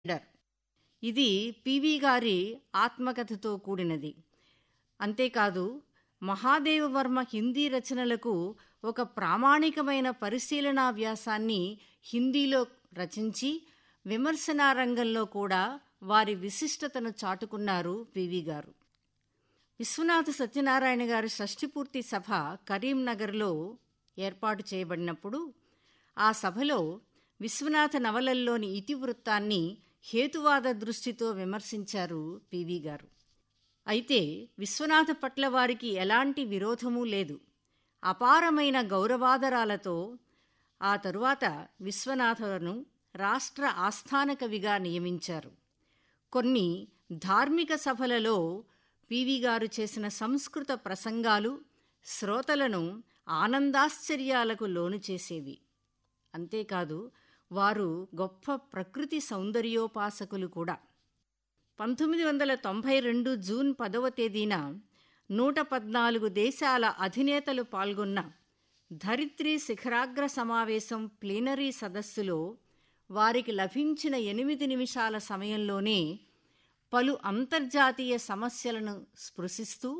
leader ఇది PV గారి ఆత్మకథతో కూడినది అంతేకాదు మహాదేవవర్మ హిందీ రచనలకు ఒక ప్రామాణికమైన పరిశీలనా వ్యాసాన్ని హిందీలో రచించి విమర్శనా రంగంలో కూడా వారి విశిష్టతను చాటుకున్నారు పివి గారు విశ్వనాథ సత్యనారాయణ గారి షష్ఠిపూర్తి సభ కరీంనగర్లో ఏర్పాటు చేయబడినప్పుడు ఆ సభలో విశ్వనాథ నవలల్లోని ఇతివృత్తాన్ని హేతువాద దృష్టితో విమర్శించారు పివి గారు అయితే విశ్వనాథ పట్ల వారికి ఎలాంటి విరోధమూ లేదు అపారమైన గౌరవాదరాలతో ఆ తరువాత విశ్వనాథను రాష్ట్ర ఆస్థాన కవిగా నియమించారు కొన్ని ధార్మిక సభలలో పివి గారు చేసిన సంస్కృత ప్రసంగాలు శ్రోతలను ఆనందాశ్చర్యాలకు లోను చేసేవి అంతేకాదు వారు గొప్ప ప్రకృతి సౌందర్యోపాసకులు కూడా పంతొమ్మిది వందల తొంభై రెండు జూన్ పదవ తేదీన నూట పద్నాలుగు దేశాల అధినేతలు పాల్గొన్న ధరిత్రి శిఖరాగ్ర సమావేశం ప్లీనరీ సదస్సులో వారికి లభించిన ఎనిమిది నిమిషాల సమయంలోనే పలు అంతర్జాతీయ సమస్యలను స్పృశిస్తూ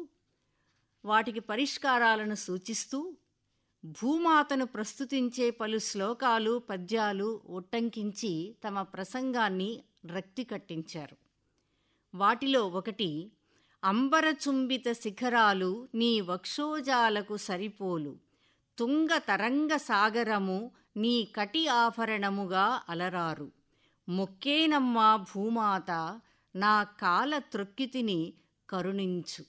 వాటికి పరిష్కారాలను సూచిస్తూ భూమాతను ప్రస్తుతించే పలు శ్లోకాలు పద్యాలు ఉట్టంకించి తమ ప్రసంగాన్ని రక్తి కట్టించారు వాటిలో ఒకటి అంబరచుంబిత శిఖరాలు నీ వక్షోజాలకు సరిపోలు తుంగ తరంగ సాగరము నీ కటి ఆభరణముగా అలరారు మొక్కేనమ్మా భూమాత నా కాల త్రొక్కితిని కరుణించు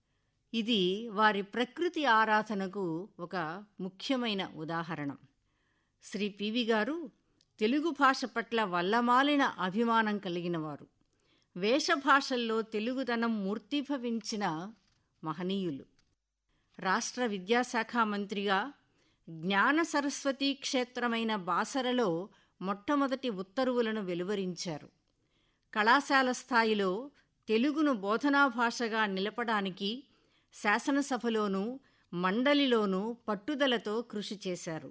ఇది వారి ప్రకృతి ఆరాధనకు ఒక ముఖ్యమైన ఉదాహరణ శ్రీ పివి గారు తెలుగు భాష పట్ల వల్లమాలిన అభిమానం కలిగినవారు వేషభాషల్లో తెలుగుదనం మూర్తిభవించిన మహనీయులు రాష్ట్ర విద్యాశాఖ మంత్రిగా జ్ఞాన సరస్వతీ క్షేత్రమైన బాసరలో మొట్టమొదటి ఉత్తర్వులను వెలువరించారు కళాశాల స్థాయిలో తెలుగును బోధనా భాషగా నిలపడానికి శాసనసభలోనూ మండలిలోనూ పట్టుదలతో కృషి చేశారు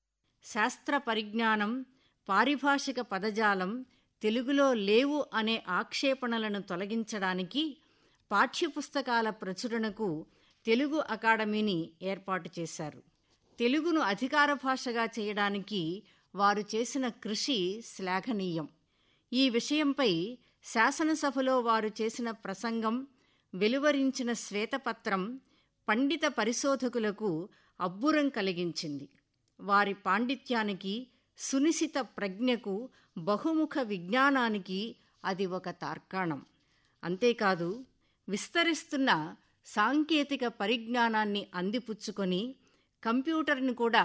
శాస్త్ర పరిజ్ఞానం పారిభాషిక పదజాలం తెలుగులో లేవు అనే ఆక్షేపణలను తొలగించడానికి పాఠ్యపుస్తకాల ప్రచురణకు తెలుగు అకాడమీని ఏర్పాటు చేశారు తెలుగును అధికార భాషగా చేయడానికి వారు చేసిన కృషి శ్లాఘనీయం ఈ విషయంపై శాసనసభలో వారు చేసిన ప్రసంగం వెలువరించిన శ్వేతపత్రం పండిత పరిశోధకులకు అబ్బురం కలిగించింది వారి పాండిత్యానికి సునిశిత ప్రజ్ఞకు బహుముఖ విజ్ఞానానికి అది ఒక తార్కాణం అంతేకాదు విస్తరిస్తున్న సాంకేతిక పరిజ్ఞానాన్ని అందిపుచ్చుకొని కంప్యూటర్ను కూడా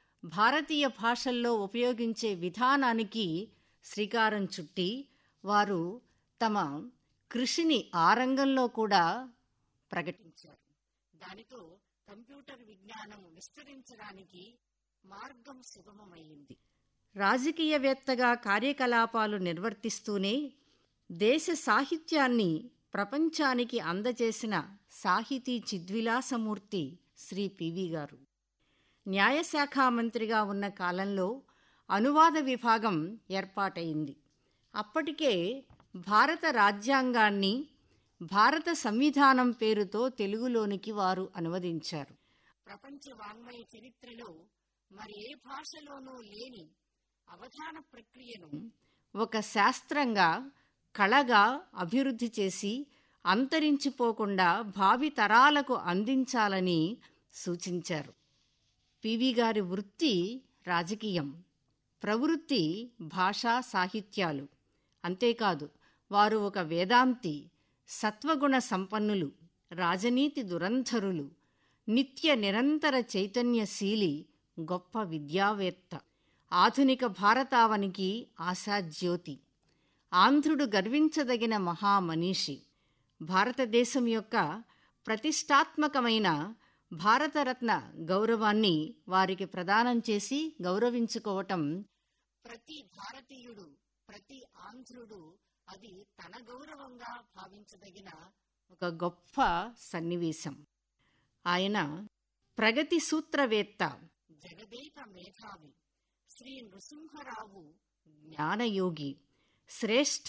భారతీయ భాషల్లో ఉపయోగించే విధానానికి శ్రీకారం చుట్టి వారు తమ కృషిని ఆ రంగంలో కూడా ప్రకటించారు దానితో కంప్యూటర్ విజ్ఞానం విస్తరించడానికి మార్గం సుగమమైంది రాజకీయవేత్తగా కార్యకలాపాలు నిర్వర్తిస్తూనే దేశ సాహిత్యాన్ని ప్రపంచానికి అందజేసిన సాహితీ చిద్విలాసమూర్తి శ్రీ పివి గారు న్యాయశాఖ మంత్రిగా ఉన్న కాలంలో అనువాద విభాగం ఏర్పాటైంది అప్పటికే భారత రాజ్యాంగాన్ని భారత సంవిధానం పేరుతో తెలుగులోనికి వారు అనువదించారు ప్రపంచ వాంగ్మయ చరిత్రలో మరి ఏ భాషలోనూ లేని అవధాన ప్రక్రియను ఒక శాస్త్రంగా కళగా అభివృద్ధి చేసి అంతరించిపోకుండా భావి తరాలకు అందించాలని సూచించారు పివి గారి వృత్తి రాజకీయం ప్రవృత్తి భాషా సాహిత్యాలు అంతేకాదు వారు ఒక వేదాంతి సత్వగుణ సంపన్నులు రాజనీతి దురంధరులు నిత్య నిరంతర చైతన్యశీలి గొప్ప విద్యావేత్త ఆధునిక భారతావనికి ఆశాజ్యోతి ఆంధ్రుడు గర్వించదగిన మహామనీషి భారతదేశం యొక్క ప్రతిష్టాత్మకమైన భారతరత్న గౌరవాన్ని వారికి ప్రదానం చేసి గౌరవించుకోవటం ప్రతి భారతీయుడు ప్రతి ఆంధ్రుడు అది తన గౌరవంగా భావించదగిన ఒక గొప్ప సన్నివేశం ఆయన ప్రగతి సూత్రవేత్త జగదేక మేధావి శ్రీ నృసింహరావు జ్ఞానయోగి శ్రేష్ఠ